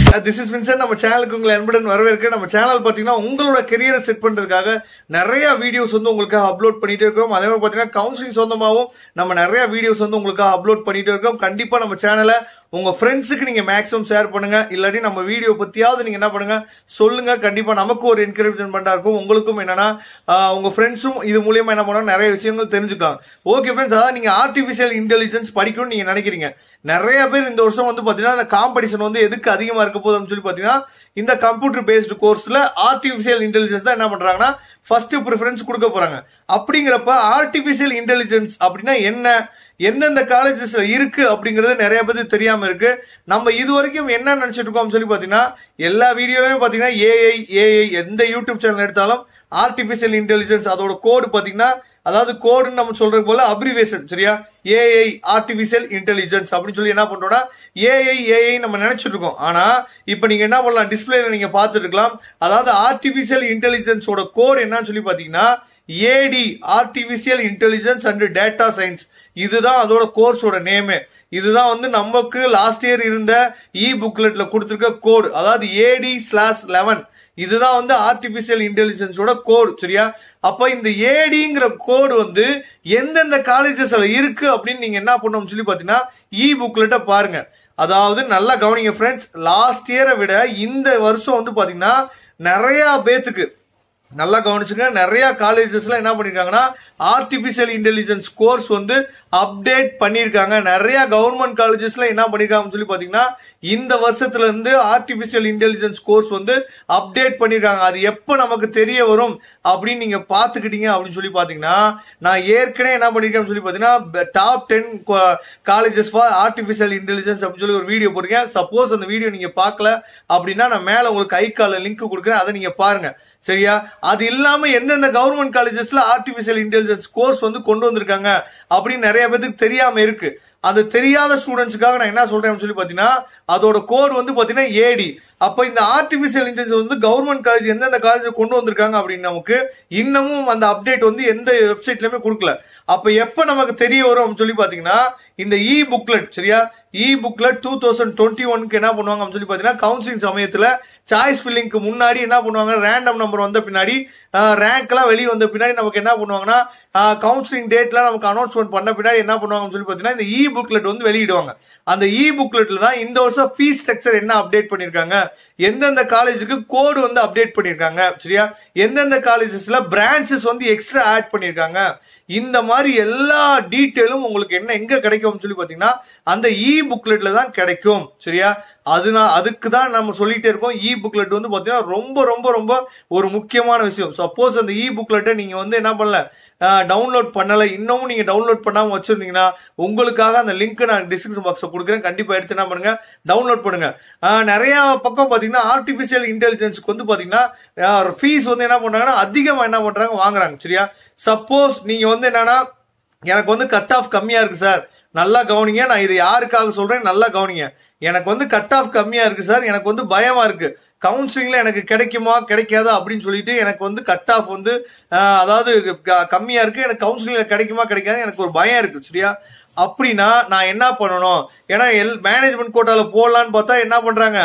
this is Vinson நம்ம சேனலுக்கு உங்களை அன்புடன் வரவேற்க நம்ம சேனல் பாத்தீங்கன்னா உங்களோட கெரியரை செட் பண்றதுக்காக நிறைய வீடியோஸ் வந்து உங்களுக்காக அப்லோட் பண்ணிட்டே இருக்கோம் அதே மாதிரி பாத்தீங்கன்னா கவுன்சிலிங் சொந்தமாவும் நம்ம நிறைய வீடியோஸ் வந்து உங்களுக்காக அப்லோட் பண்ணிட்டே இருக்கோம் கண்டிப்பா நம்ம சேனலை உங்க ஃப்ரெண்ட்ஸுக்கு நீங்க மேக்ஸிமம் ஷேர் பண்ணுங்க இல்லாட்டி நம்ம வீடியோ பத்தியாவது நீங்க என்ன பண்ணுங்க சொல்லுங்க கண்டிப்பா நமக்கு ஒரு என்கரேஜ்மெண்டா இருக்கும் உங்களுக்கும் என்னன்னா ஆஹ், உங்க ஃப்ரெண்ட்ஸும் இது மூலியமா என்ன பண்ணுவாங்க நிறைய விஷயங்கள் தெரிஞ்சுக்கலாம் ஓகே ஃப்ரெண்ட்ஸ் அதாவது நீங்க ஆர்டிபிஷியல் இன்டெலிஜென்ஸ் படிக்கணும்னு நீங்க நினைக்கிறீங்க நிறைய பேர் இந்த வருஷம் வந்து பாத்தீங்கன்னா இந்த காம்படிஷன் வந்து எதுக்கு அதிகமா இருக்க போகுதுன்னு சொல்லி பாத்தீங்கன்னா இந்த கம்ப்யூட்டர் பேஸ்டு கோர்ஸ்ல ஆர்டிபிஷியல் இன்டெலிஜென்ஸ் தான் என்ன பண்றாங்கன்னா ஃபர்ஸ்ட் ப்ரிஃபரன்ஸ் கொடுக்க போறாங்க அப்படிங்கிறப்ப ஆர்டிபிஷியல் இன்டெலிஜென்ஸ் அப்படின்னா என்ன எந்தெந்த காலேஜஸ்ல இருக்கு அப்படிங்கறது நிறைய பேருக்கு தெரியாம இருக்கு நம்ம இது வரைக்கும் என்ன நினைச்சிட்டு இருக்கோம் சொல்லி பாத்தீங்கன்னா எல்லா வீடியோவே பாத்தீங்கன்னா ஏஐ ஏஐ எந்த யூடியூப் சேனல் எடுத்தாலும் ஆர்டிபிஷியல் இன்டெலிஜென்ஸ் அதோட கோடு பாத்தீங்கன்னா அதாவது கோடுன்னு நம்ம சொல்றது போல அப்ரிவேஷன் சரியா ஏஐ ஆர்டிபிஷியல் இன்டெலிஜென்ஸ் அப்படின்னு சொல்லி என்ன பண்றோம்னா ஏஐ ஏஐ நம்ம நினைச்சிட்டு இருக்கோம் ஆனா இப்ப நீங்க என்ன பண்ணலாம் டிஸ்பிளேல நீங்க பார்த்துட்டு இருக்கலாம் அதாவது ஆர்டிபிஷியல் இன்டெலிஜென்ஸோட கோட் என்னன்னு சொல்லி பாத்தீங்கன்னா AD artificial intelligence and data science இதுதான் அதோட கோர்ஸோட நேமு இதுதான் வந்து நமக்கு லாஸ்ட் இயர் இருந்த இ புக்லெட்ல கொடுத்திருக்க கோடு அதாவது ஏடி ஸ்லாஷ் லெவன் இதுதான் வந்து ஆர்டிபிஷியல் இன்டெலிஜென்ஸோட கோடு சரியா அப்ப இந்த ஏடிங்கிற கோடு வந்து எந்தெந்த காலேஜஸ்ல இருக்கு அப்படின்னு நீங்க என்ன பண்ணணும் சொல்லி பாத்தீங்கன்னா இ புக்லெட்ட பாருங்க அதாவது நல்லா கவனிங்க ஃப்ரெண்ட்ஸ் லாஸ்ட் இயரை விட இந்த வருஷம் வந்து பாத்தீங்கன்னா நிறைய பேத்துக்கு நல்லா கவனிச்சுங்க நிறைய காலேஜஸ்ல என்ன பண்ணிருக்காங்கன்னா ஆர்டிபிஷியல் இன்டெலிஜென்ஸ் கோர்ஸ் வந்து அப்டேட் பண்ணிருக்காங்க நிறைய கவர்மெண்ட் காலேஜஸ்ல என்ன பண்ணிருக்காங்கன்னு சொல்லி பாத்தீங்கன்னா இந்த வருஷத்துல இருந்து ஆர்டிபிஷியல் இன்டெலிஜென்ஸ் கோர்ஸ் வந்து அப்டேட் பண்ணிருக்காங்க அது எப்ப நமக்கு தெரிய வரும் அப்படின்னு நீங்க பாத்துக்கிட்டீங்க அப்படின்னு சொல்லி பாத்தீங்கன்னா நான் ஏற்கனவே என்ன பண்ணிருக்கேன்னு சொல்லி பாத்தீங்கன்னா top ten colleges for artificial intelligence அப்படின்னு சொல்லி ஒரு வீடியோ போட்டிருக்கேன் சப்போஸ் அந்த வீடியோ நீங்க பார்க்கல அப்படின்னா நான் மேல உங்களுக்கு ஐக்கால லிங்க் கொடுக்குறேன் அதை நீங்க பாருங்க சரியா அது இல்லாம எந்தெந்த கவர்மெண்ட் காலேஜஸ்ல ஆர்டிபிஷியல் இன்டெலிஜென்ஸ் கோர்ஸ் வந்து கொண்டு வந்திருக்காங்க அப்படின்னு நிறைய பேருக்கு தெரியாம இருக்கு அது தெரியாத ஸ்டூடெண்ட்ஸுக்காக நான் என்ன சொல்றேன்னு சொல்லி பாத்தீங்கன்னா அதோட கோட் வந்து பாத்தீங்கன்னா ஏடி அப்ப இந்த ஆர்டிபிஷியல் இன்டெலிஜென்ஸ் வந்து கவர்மெண்ட் காலேஜ் எந்தெந்த காலேஜ் கொண்டு வந்திருக்காங்க அப்படின்னு நமக்கு இன்னமும் அந்த அப்டேட் வந்து எந்த வெப்சைட்லயுமே கொடுக்கல அப்ப எப்ப நமக்கு தெரிய வரும் அப்படின்னு சொல்லி பாத்தீங்கன்னா இந்த இ புக்லெட் சரியா e booklet two thousand twenty ஒன்க்கு என்ன பண்ணுவாங்க அப்படின்னு சொல்லி பாத்தீங்கன்னா கவுன்சிலிங் சமயத்துல சாய்ஸ் ஃபில்லிங்க்கு முன்னாடி என்ன பண்ணுவாங்க ரேண்டம் நம்பர் வந்த பின்னாடி ரேங்க் எல்லாம் வெளியே வந்த பின்னாடி நமக்கு என்ன பண்ணுவாங்கன்னா கவுன்சிலிங் டேட்ல நமக்கு அனௌன்ஸ்மெண்ட் பண்ண பின்னாடி என்ன பண்ணுவாங்கன்னு சொல்லி பாத்தீங்கன்னா இந்த இ புக்லெட் வந்து வெளியிடுவாங்க அந்த இ புக்லெட்ல தான் இந்த வருஷம் ஃபீஸ் ஸ்ட்ரக்சர் என்ன அப்டேட் பண்ணிருக்காங்க எந்தெந்த காலேஜுக்கு கோடு வந்து அப்டேட் பண்ணிருக்காங்க சரியா எந்தெந்த காலேஜஸ்ல பிரான்ச்சஸ் வந்து எக்ஸ்ட்ரா ஆட் பண்ணிருக்காங்க இந்த மாதிரி எல்லா டீட்டெயிலும் உங்களுக்கு என்ன எங்க கிடைக்கும்னு சொல்லி பாத்தீங்கன்னா அந்த இ புக்லெட்ல தான் கிடைக்கும் சரியா அதுனா அதுக்கு தான் நம்ம சொல்லிட்டே இருக்கோம் இ புக்லெட் வந்து பாத்தீங்கன்னா ரொம்ப ரொம்ப ரொம்ப ஒரு முக்கியமான விஷயம் சப்போஸ் அந்த இ புக்லெட்டை நீங்க வந்து என்ன பண்ணல டவுன்லோட் பண்ணல இன்னமும் நீங்க டவுன்லோட் பண்ணாம வச்சிருந்தீங்கன்னா உங்களுக்காக அந்த லிங்க் நான் டிஸ்கிரிப்ஷன் பாக்ஸ்ல கொடுக்குறேன் கண்டிப்பா எடுத்து என்ன பண்ணுங்க டவுன்லோட் பண்ணுங்க ஆஹ் நிறைய பக்கம் பாத்தீங்கன்னா ஆர்டிபிஷியல் இன்டெலிஜென்ஸ்க்கு வந்து பாத்தீங்கன்னா ஃபீஸ் வந்து என்ன பண்றாங்கன்னா அதிகமா என்ன பண்றாங்க வாங்குறாங்க சரியா சப்போஸ் நீங்க வந்து என்னன்னா எனக்கு வந்து கட் ஆஃப் கம்மியா இருக்கு சார் நல்லா கவனிங்க நான் இது யாருக்காக சொல்றேன் நல்லா கவனிங்க எனக்கு வந்து கட் ஆஃப் கம்மியா இருக்கு சார் எனக்கு வந்து பயமா இருக்கு கவுன்சிலிங்ல எனக்கு கிடைக்குமா கிடைக்காதா அப்படின்னு சொல்லிட்டு எனக்கு வந்து கட் ஆஃப் வந்து ஆஹ், அதாவது க- கம்மியா இருக்கு எனக்கு கவுன்சிலிங்ல கிடைக்குமா கிடைக்காது எனக்கு ஒரு பயம் இருக்கு சரியா அப்படின்னா நான் என்ன பண்ணணும் ஏன்னா எல் மேனேஜ்மெண்ட் கோட்டால போடலான்னு பார்த்தா என்ன பண்றாங்க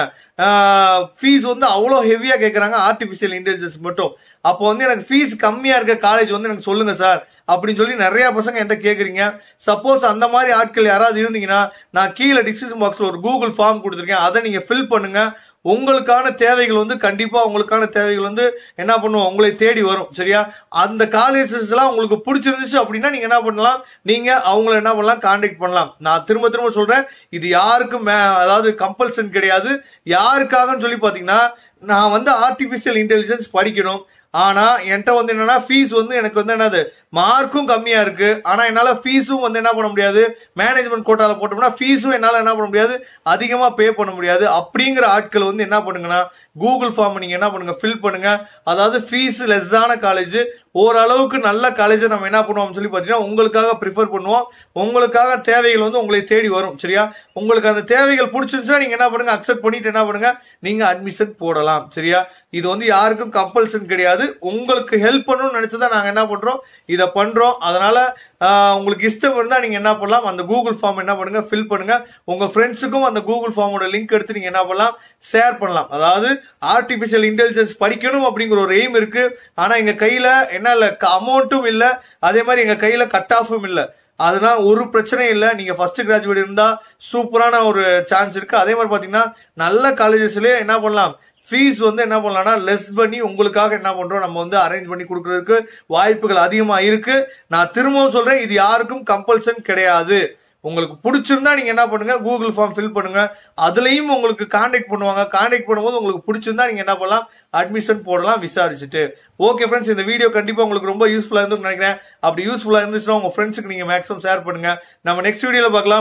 ஃபீஸ் வந்து அவ்வளோ ஹெவியா கேட்கறாங்க ஆர்டிபிஷியல் இன்டெலிஜென்ஸ் மட்டும் அப்போ வந்து எனக்கு ஃபீஸ் கம்மியா இருக்க காலேஜ் வந்து எனக்கு சொல்லுங்க சார் அப்படின்னு சொல்லி நிறைய பசங்க என்கிட்ட கேக்குறீங்க சப்போஸ் அந்த மாதிரி ஆட்கள் யாராவது இருந்தீங்கன்னா நான் கீழே டிஸ்கிரிப்ஷன் பாக்ஸ்ல ஒரு கூகுள் ஃபார்ம் கொடுத்துருக்கேன் அதை நீங்க ஃபில் பண்ணுங்க உங்களுக்கான தேவைகள் வந்து கண்டிப்பா உங்களுக்கான தேவைகள் வந்து என்ன பண்ணுவோம் உங்களை தேடி வரும் சரியா அந்த காலேஜஸ் எல்லாம் உங்களுக்கு பிடிச்சிருந்துச்சு அப்படின்னா நீங்க என்ன பண்ணலாம் நீங்க அவங்கள என்ன பண்ணலாம் கான்டாக்ட் பண்ணலாம் நான் திரும்ப திரும்ப சொல்றேன் இது யாருக்கும் மே- அதாவது கம்பல்சன் கிடையாது யாருக்காகன்னு சொல்லி பாத்தீங்கன்னா நான் வந்து ஆர்டிபிஷியல் இன்டெலிஜென்ஸ் படிக்கணும் ஆனா என்கிட்ட வந்து என்னன்னா ஃபீஸ் வந்து எனக்கு வந்து என்னது மார்க்கும் கம்மியா இருக்கு ஆனா என்னால ஃபீஸும் வந்து என்ன பண்ண முடியாது மேனேஜ்மெண்ட் கோட்டால போட்டோம்னா ஃபீஸும் என்னால என்ன பண்ண முடியாது அதிகமா பே பண்ண முடியாது அப்படிங்கிற ஆட்கள் வந்து என்ன பண்ணுங்கன்னா கூகுள் ஃபார்ம் நீங்க என்ன பண்ணுங்க ஃபில் பண்ணுங்க அதாவது ஃபீஸ் லெஸ்ஸான காலேஜ் ஓரளவுக்கு நல்ல காலேஜ் நம்ம என்ன பண்ணுவோம் சொல்லி பாத்தீங்கன்னா உங்களுக்காக ப்ரிஃபர் பண்ணுவோம் உங்களுக்காக தேவைகள் வந்து உங்களை தேடி வரும் சரியா உங்களுக்கு அந்த தேவைகள் பிடிச்சிருந்துச்சுன்னா நீங்க என்ன பண்ணுங்க அக்செப்ட் பண்ணிட்டு என்ன பண்ணுங்க நீங்க அட்மிஷன் போடலாம் சரியா இது வந்து யாருக்கும் கம்பல்சன் கிடையாது உங்களுக்கு ஹெல்ப் பண்ணணும்னு நினைச்சுதான் நாங்க என்ன பண்றோம் இத பண்றோம் அதனால ஆஹ் உங்களுக்கு இஷ்டம் இருந்தா நீங்க என்ன பண்ணலாம் அந்த கூகுள் ஃபார்ம் என்ன பண்ணுங்க ஃபில் பண்ணுங்க உங்க ஃப்ரெண்ட்ஸுக்கும் அந்த கூகுள் ஃபார்மோட லிங்க் எடுத்து நீங்க என்ன பண்ணலாம் ஷேர் பண்ணலாம் அதாவது ஆர்டிபிஷியல் இன்டெலிஜென்ஸ் படிக்கணும் அப்படிங்கிற ஒரு எய்ம் இருக்கு ஆனா எங்க கையில என்ன இல்ல அமௌண்ட்டும் இல்ல அதே மாதிரி எங்க கையில கட் ஆஃபும் இல்ல அதனால ஒரு பிரச்சனையும் இல்ல நீங்க ஃபர்ஸ்ட் கிராஜுவேட் இருந்தா சூப்பரான ஒரு சான்ஸ் இருக்கு அதே மாதிரி பாத்தீங்கன்னா நல்ல காலேஜஸ்லயே என்ன பண்ணலாம் ஃபீஸ் வந்து என்ன பண்ணலாம்னா லெஸ் பண்ணி உங்களுக்காக என்ன பண்றோம் நம்ம வந்து அரேஞ்ச் பண்ணி கொடுக்கறதுக்கு வாய்ப்புகள் அதிகமா இருக்கு நான் திரும்பவும் சொல்றேன் இது யாருக்கும் கம்பல்சன் கிடையாது உங்களுக்கு பிடிச்சிருந்தா நீங்க என்ன பண்ணுங்க கூகுள் ஃபார்ம் ஃபில் பண்ணுங்க அதுலயும் உங்களுக்கு கான்டாக்ட் பண்ணுவாங்க கான்டாக்ட் பண்ணும்போது உங்களுக்கு பிடிச்சிருந்தா நீங்க என்ன பண்ணலாம் அட்மிஷன் போடலாம் விசாரிச்சுட்டு ஓகே ஃப்ரெண்ட்ஸ் இந்த வீடியோ கண்டிப்பா உங்களுக்கு ரொம்ப யூஸ்ஃபுல்லா இருந்துன்னு நினைக்கிறேன் அப்படி யூஸ்ஃபுல்லா இருந்துச்சுன்னா உங்க ஃப்ரெண்ட்ஸுக்கு நீங்க மேக்ஸிமம் ஷேர் பண்ணுங்க நம்ம நெக்ஸ்ட் வீடியோல பார்க்கலாம்